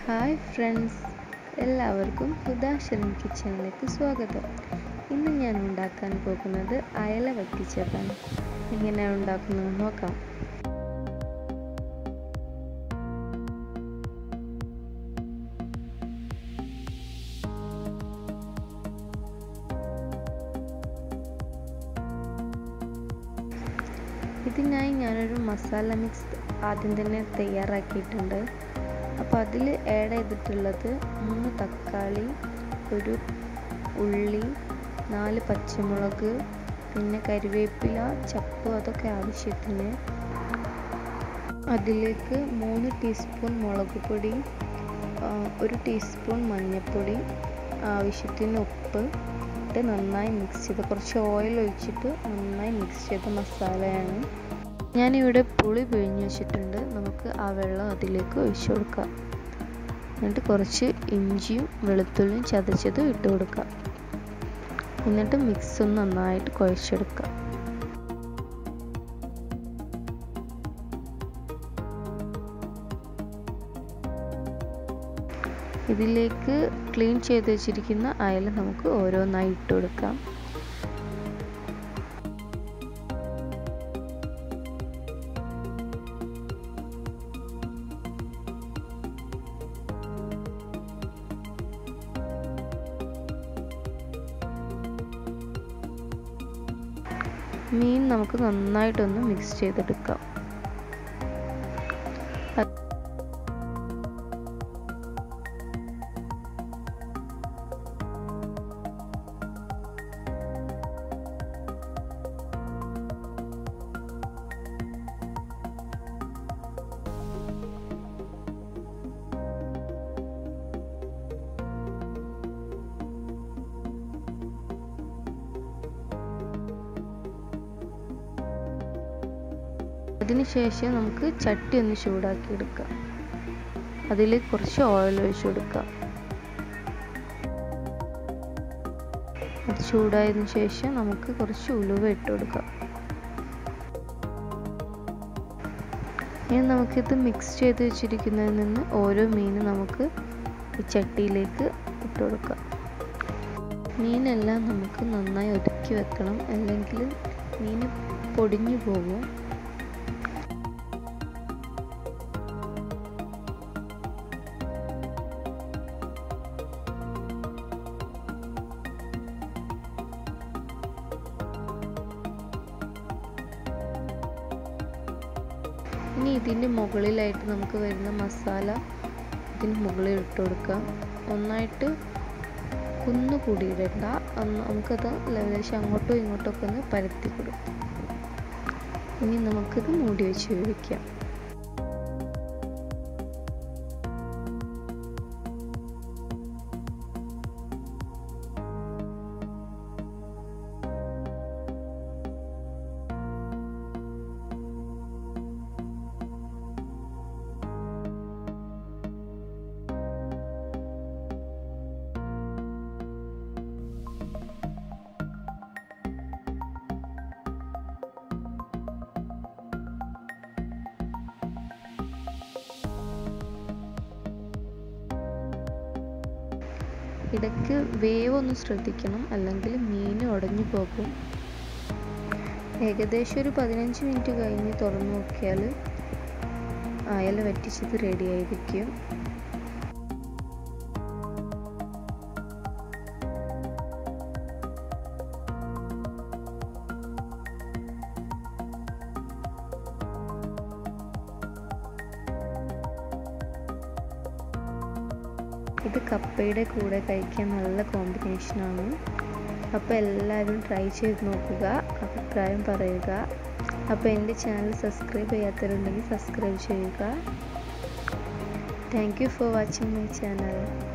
hi friends എല്ലാവർക്കും ഹുദാശരൻ കിച്ചണിലേക്ക് സ്വാഗതം ഇന്ന് ഞാൻ ഉണ്ടാക്കാൻ പോകുന്നത് അയല വറ്റിച്ചതാണ് എങ്ങനെയാണ് ഉണ്ടാക്കുന്നത് നോക്കാം ഇതിനായി ഞാനൊരു മസാല മിക്സ് ആദ്യം തന്നെ തയ്യാറാക്കിയിട്ടുണ്ട് അപ്പോൾ അതിൽ ആഡ് ചെയ്തിട്ടുള്ളത് മൂന്ന് തക്കാളി ഒരു ഉള്ളി നാല് പച്ചമുളക് പിന്നെ കരിവേപ്പില ചപ്പ് അതൊക്കെ ആവശ്യത്തിന് അതിലേക്ക് മൂന്ന് ടീസ്പൂൺ മുളക് പൊടി ഒരു ടീസ്പൂൺ മഞ്ഞൾപ്പൊടി ആവശ്യത്തിന് ഉപ്പ് ഇട്ട് നന്നായി മിക്സ് ചെയ്ത് കുറച്ച് ഓയിൽ ഒഴിച്ചിട്ട് നന്നായി മിക്സ് ചെയ്ത മസാലയാണ് ഞാനിവിടെ പുളി പിഴിഞ്ഞ് വെച്ചിട്ടുണ്ട് നമുക്ക് ആ വെള്ളം അതിലേക്ക് ഒഴിച്ചു കൊടുക്കാം എന്നിട്ട് കുറച്ച് ഇഞ്ചിയും വെളുത്തുള്ളിയും ചതച്ചതും ഇട്ട് കൊടുക്കാം എന്നിട്ട് മിക്സ് ഒന്ന് നന്നായിട്ട് കുഴച്ചെടുക്കാം ഇതിലേക്ക് ക്ലീൻ ചെയ്ത് വെച്ചിരിക്കുന്ന അയല നമുക്ക് ഓരോന്നായി ഇട്ട് കൊടുക്കാം മീൻ നമുക്ക് നന്നായിട്ടൊന്ന് മിക്സ് ചെയ്തെടുക്കാം അതിനുശേഷം നമുക്ക് ചട്ടി ഒന്ന് ചൂടാക്കി എടുക്കാം അതിൽ കുറച്ച് ഓയിൽ ഒഴിച്ചു കൊടുക്കാം അത് ചൂടായതിനു ശേഷം നമുക്ക് കുറച്ച് ഉലുവ ഇട്ട് കൊടുക്കാം ഇനി നമുക്കിത് മിക്സ് ചെയ്ത് വെച്ചിരിക്കുന്നതിൽ നിന്ന് ഓരോ മീനും നമുക്ക് ഈ ചട്ടിയിലേക്ക് ഇട്ട് കൊടുക്കാം മീനെല്ലാം നമുക്ക് നന്നായി ഒതുക്കി വെക്കണം അല്ലെങ്കിൽ മീൻ പൊടിഞ്ഞു പോകും ഇനി ഇതിൻ്റെ മുകളിലായിട്ട് നമുക്ക് വരുന്ന മസാല ഇതിന് മുകളിൽ ഇട്ട് കൊടുക്കാം ഒന്നായിട്ട് കുന്നു കൂടിയിടണ്ട നമുക്കത് ലേശം അങ്ങോട്ടും ഇങ്ങോട്ടും ഒക്കെ ഒന്ന് പരത്തി കൊടുക്കും ഇനി നമുക്കിത് മൂടി വെച്ച് വേവിക്കാം ഇടയ്ക്ക് വേവ് ഒന്ന് ശ്രദ്ധിക്കണം അല്ലെങ്കിൽ മീൻ ഉടഞ്ഞു പോകും ഏകദേശം ഒരു പതിനഞ്ച് മിനിറ്റ് കഴിഞ്ഞ് തുറന്നു നോക്കിയാൽ അയല വറ്റിച്ചത് റെഡി ആയിരിക്കും ഇത് കപ്പയുടെ കൂടെ കഴിക്കാൻ നല്ല കോമ്പിനേഷനാണ് അപ്പോൾ എല്ലാവരും ട്രൈ ചെയ്ത് നോക്കുക അഭിപ്രായം പറയുക അപ്പോൾ എൻ്റെ ചാനൽ സബ്സ്ക്രൈബ് ചെയ്യാത്തവരുണ്ടെങ്കിൽ സബ്സ്ക്രൈബ് ചെയ്യുക thank you for watching my channel